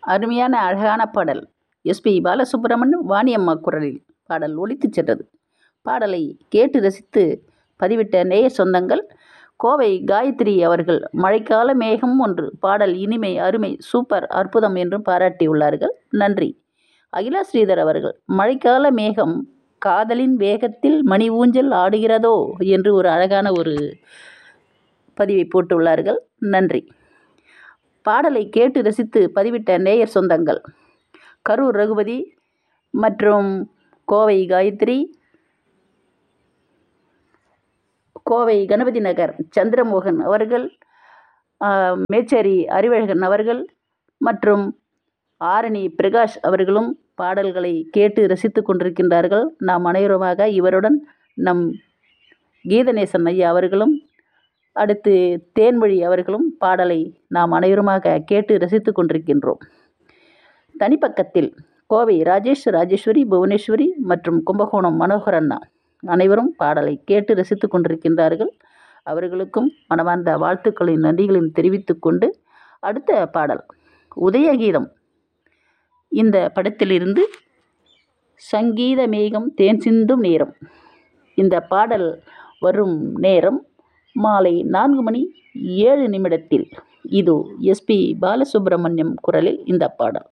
அருமையான அழகான பாடல் எஸ்பி பாலசுப்ரமணியம் வாணியம்மா குரலில் பாடல் ஒலித்துச் சென்றது பாடலை கேட்டு ரசித்து பதிவிட்ட நேய சொந்தங்கள் கோவை காயத்ரி அவர்கள் மழைக்கால மேகம் ஒன்று பாடல் இனிமை அருமை சூப்பர் அற்புதம் என்றும் பாராட்டியுள்ளார்கள் நன்றி அகிலா ஸ்ரீதர் அவர்கள் மழைக்கால மேகம் காதலின் வேகத்தில் மணி ஊஞ்சல் ஆடுகிறதோ என்று ஒரு அழகான ஒரு பதிவை போட்டுள்ளார்கள் நன்றி பாடலை கேட்டு ரசித்து பதிவிட்ட நேயர் சொந்தங்கள் கரூர் ரகுபதி மற்றும் கோவை காயத்ரி கோவை கணபதி நகர் சந்திரமோகன் அவர்கள் மேச்சேரி அறிவழகன் அவர்கள் மற்றும் ஆரணி பிரகாஷ் அவர்களும் பாடல்களை கேட்டு ரசித்து கொண்டிருக்கின்றார்கள் நாம் அனைவருமாக இவருடன் நம் கீதநேசன் ஐயா அவர்களும் அடுத்து தேன்மொழி அவர்களும் பாடலை நாம் அனைவருமாக கேட்டு ரசித்து கொண்டிருக்கின்றோம் தனிப்பக்கத்தில் கோவை ராஜேஷ் ராஜேஸ்வரி புவனேஸ்வரி மற்றும் கும்பகோணம் மனோகர் அண்ணா அனைவரும் பாடலை கேட்டு ரசித்து கொண்டிருக்கின்றார்கள் அவர்களுக்கும் மனமார்ந்த வாழ்த்துக்களையும் நன்றிகளையும் தெரிவித்து கொண்டு அடுத்த பாடல் உதயகீதம் இந்த படத்திலிருந்து சங்கீத மேகம் தேன் சிந்தும் நேரம் இந்த பாடல் வரும் நேரம் மாலை நான்கு மணி ஏழு நிமிடத்தில் இது எஸ்பி பாலசுப்ரமணியம் குரலில் இந்த பாடல்